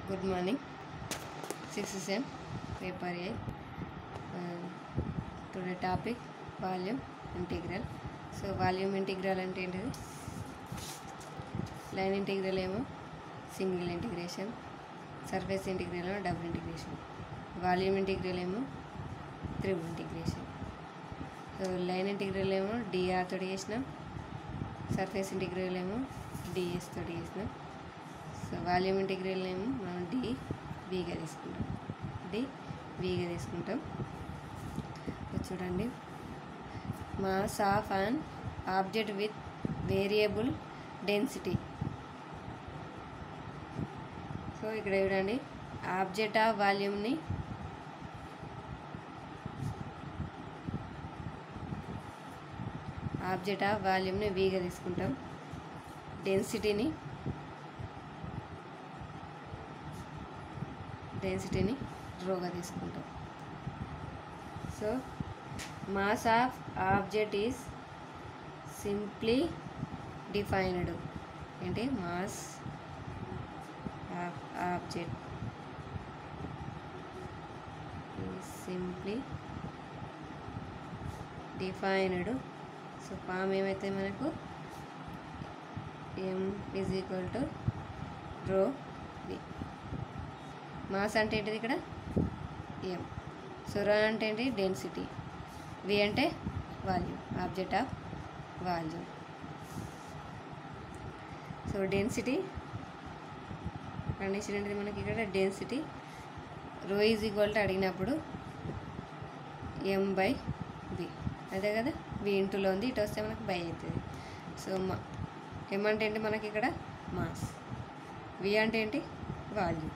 good morning six sem paper A today topic volume integral so volume integral అంటే ఏంటిది line integral ఏమో single integration surface integral ఏమో double integration volume integral ఏమో triple integration so line integral ఏమో DR తోటి చేసినాం surface integral ఏమో DS తోటి చేసినాం సో వాల్యూమ్ ఇంటిగ్రల్ ఏమో మనం డి విగా తీసుకుంటాం డి విగా తీసుకుంటాం ఇప్పుడు చూడండి mass of an object with variable density so ఇక్కడ చూడండి ఆబ్జెక్ట్ ఆఫ్ వాల్యూమ్ని ఆబ్జెక్ట్ ఆఫ్ వాల్యూమ్ని వీగా తీసుకుంటాం డెన్సిటీని డెన్సిటీని రోగా తీసుకుంటాం so mass of object is simply defined ఏంటి mass of object simply defined so form ఏమైతే మనకు ఎం ఈజ్ ఈక్వల్ టు రో వి మాస్ అంటే ఏంటిది ఇక్కడ ఎం సో రో అంటే ఏంటి డెన్సిటీ వి అంటే volume object of volume so density condition ఏంటిది మనకి ఇక్కడ density rho is equal to అడిగినప్పుడు ఎం బై వి అదే కదా వి ఇంటూలో ఉంది ఇటు వస్తే మనకు బై అవుతుంది సో మా ఎం అంటే ఏంటి మనకి ఇక్కడ మాస్ వి అంటే ఏంటి వాల్యూమ్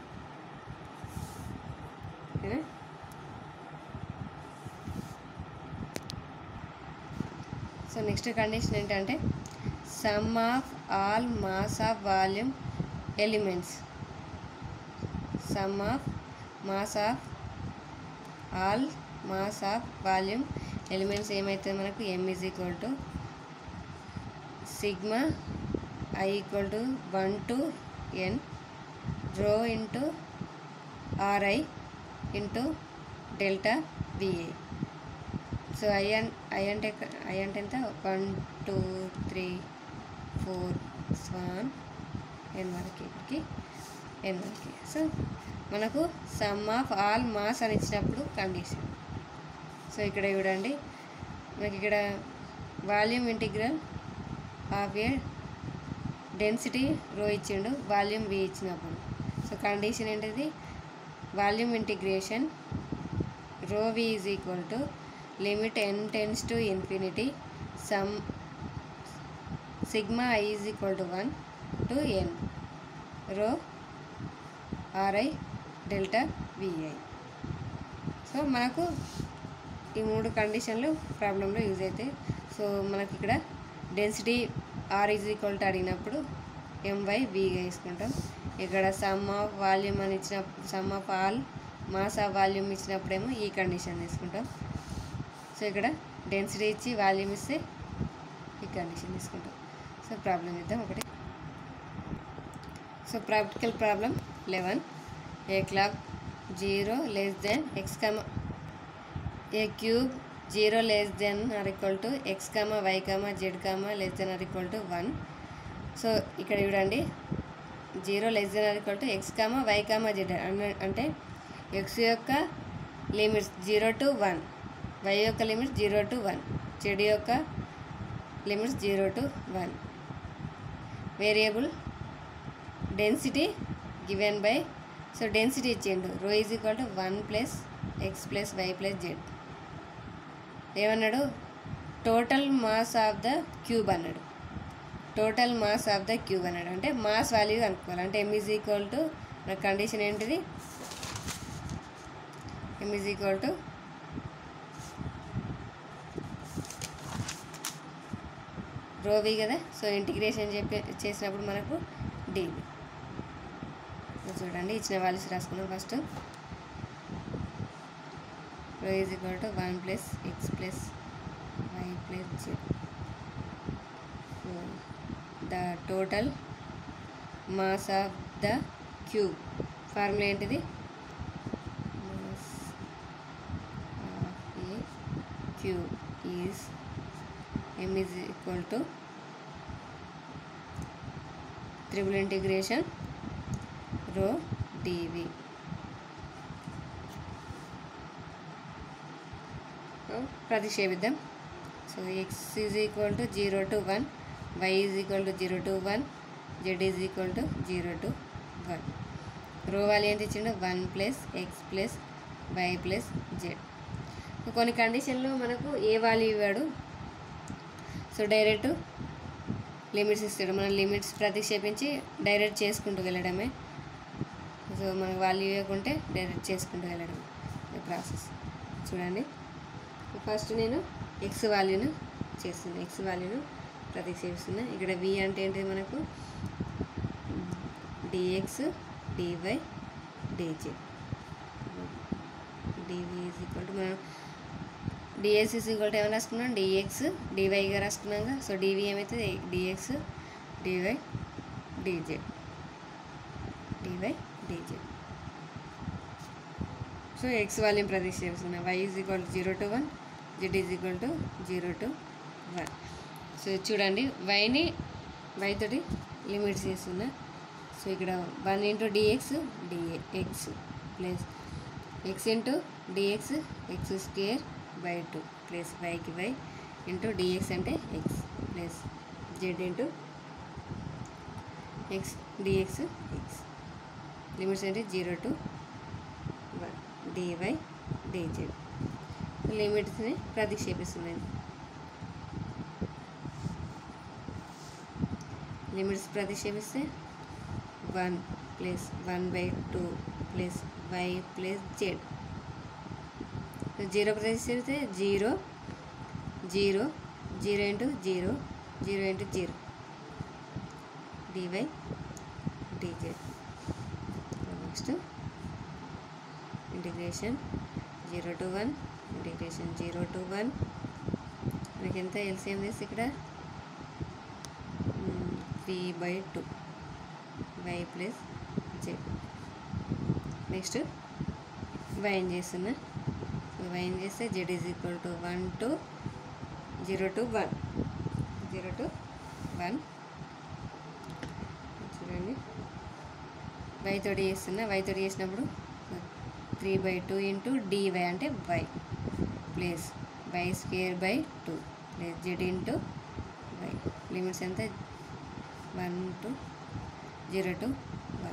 ఓకేనా సో నెక్స్ట్ కండిషన్ ఏంటంటే sum of all mass of volume elements sum of mass of all mass of volume elements ఏమైతే మనకు M is equal to sigma I equal to one to N rho into RI into delta VA so I అన్ I అంటే I అంటే ఎంత one two three four స్వాన్ N వరకు ఇక్కడికి ఎన్ వరకు సో మనకు సమ్ ఆఫ్ ఆల్ మాస్ అని ఇచ్చినప్పుడు కండిషన్ సో ఇక్కడ చూడండి మనకి ఇక్కడ volume integral of a density rho ఇచ్చిండు వాల్యూమ్ వి ఇచ్చినప్పుడు సో కండిషన్ ఏంటిది volume integration rho V is equal to limit N tends to infinity sum sigma I is equal to one to N rho RI delta VI so మనకు ఈ మూడు కండిషన్లు ప్రాబ్లంలో use అవుతాయి so మనకి ఇక్కడ density R is equal to అడిగినప్పుడు MY విగా తీసుకుంటాం ఇక్కడ సమ్ ఆఫ్ వాల్యూమ్ అని ఇచ్చిన sum of all mass of volume ఇచ్చినప్పుడేమో ఈ కండిషన్ తీసుకుంటాం సో ఇక్కడ డెన్సిటీ ఇచ్చి వాల్యూమ్ ఇస్తే ఈ కండిషన్ తీసుకుంటాం సో ప్రాబ్లం ఇద్దాం ఒకటి so practical problem eleven a clock zero less than X comma a cube zero less than R equal to X comma Y comma Z comma less than R equal to one so ఇక్కడ చూడండి zero less than R equal to X comma Y comma Z అంటే X యొక్క limits zero to one Y యొక్క limits zero to one Z యొక్క limits zero to one variable density given by so density ఇచ్చిండు rho is equal to one plus X plus Y plus Z ఏమన్నాడు total mass of the cube అన్నాడు total mass of the cube అన్నాడు అంటే mass value కనుక్కోవాలి అంటే M is equal to మన condition ఏంటిది M is equal to rho V కదా so integration చెప్పి చేసినప్పుడు మనకు డీబీ చూడండి ఇచ్చిన వాల్యూస్ రాసుకున్నాం first rho is equal to one plus X plus Y plus Z the total mass of the cube formula ఏంటిది mass of a cube is M is equal to triple integration rho DV ప్రతిక్షేపిద్దాం so X is equal to zero to one Y is equal to zero to one Z is equal to zero to one rho value ఎంత ఇచ్చిండు one plus X plus Y plus Z కొన్ని కండిషన్లో మనకు ఏ value ఇవ్వడు so direct limits ఇస్తాడు మనం limits ప్రతిక్షేపించి డైరెక్ట్ చేసుకుంటూ వెళ్ళడమే సో మనకు వాల్యూ ఇవ్వకుంటే డైరెక్ట్ చేసుకుంటూ వెళ్ళడం ప్రాసెస్ చూడండి ఫస్ట్ నేను ఎక్స్ వాల్యూను చేస్తున్నా ఎక్స్ వాల్యూను ప్రతిక్షేపిస్తున్నా ఇక్కడ వి అంటే ఏంటిది మనకు DX DY DZ DV is equal to మనం డిఎస్ ఈజ్ ఈక్వల్ టు ఏమైనా రాసుకున్నాం డిఎక్స్ డివైగా రాసుకున్నాక సో డివి ఏమవుతుంది DX DY DZ DY DZ so X volume ప్రతిక్షేపిస్తున్నా Y is equal to zero to one Z is equal to zero to one so చూడండి వైని Y తోటి limits చేస్తున్నా సో ఇక్కడ one into DX DA X plus X into DX X square by two plus వైకి Y into DX అంటే X plus Z into X DX X limits అంటే zero to one DY DZ లిమిట్స్ని ప్రతిక్షేపిస్తున్నాను limits ప్రతిక్షేపిస్తే one plus one by two plus Y plus Z zero ప్రతిక్షేపిస్తే zero zero zero into zero zero into zero DY DZ next integration zero to one integration zero to one మనకి ఎంత LCM తీసి ఇక్కడ three by two Y plus Z next వైన్ చేస్తున్నా so వైన్ చేస్తే Z is equal to one to zero to one zero to one చూడండి y తోటి చేస్తున్నా వై తోటి చేసినప్పుడు three by two into dy అంటే y plus y square by two plus Z into y limits ఎంత one to zero to one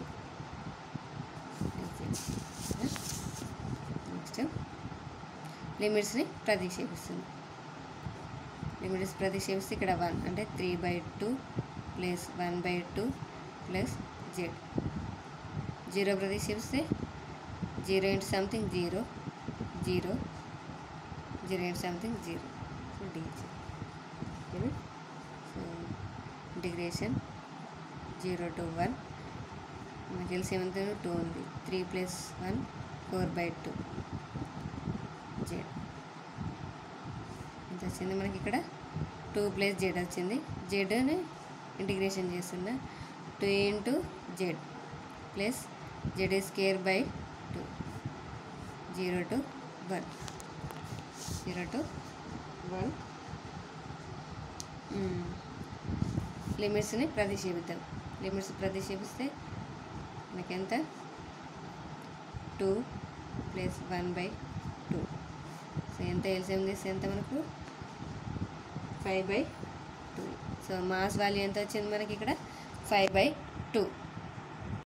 next లిమిట్స్ని ప్రతిక్షేపిస్తుంది limits ప్రతిక్షేపిస్తే ఇక్కడ వన్ అంటే three by two plus one by two plus Z zero ప్రతిక్షేపిస్తే zero into something zero zero zero into something zero so dz ఓకేనా so integration zero to one మనకి తెలిసి ఏమంత టూ ఉంది three plus one four by two z ఎంత వచ్చింది మనకి ఇక్కడ టూ ప్లస్ జెడ్ వచ్చింది జెడ్ని ఇంటిగ్రేషన్ చేస్తున్నా two into z plus z square by two zero to one zero to one లిమిట్స్ని ప్రతిక్షేపిద్దాం లిమిట్స్ ప్రతిక్షేపిస్తే మనకి ఎంత two plus one by two so ఎంత ఎల్సిఎం తీస్తే ఎంత మనకు five by two so mass value ఎంత వచ్చింది మనకి ఇక్కడ ఫైవ్ బై టూ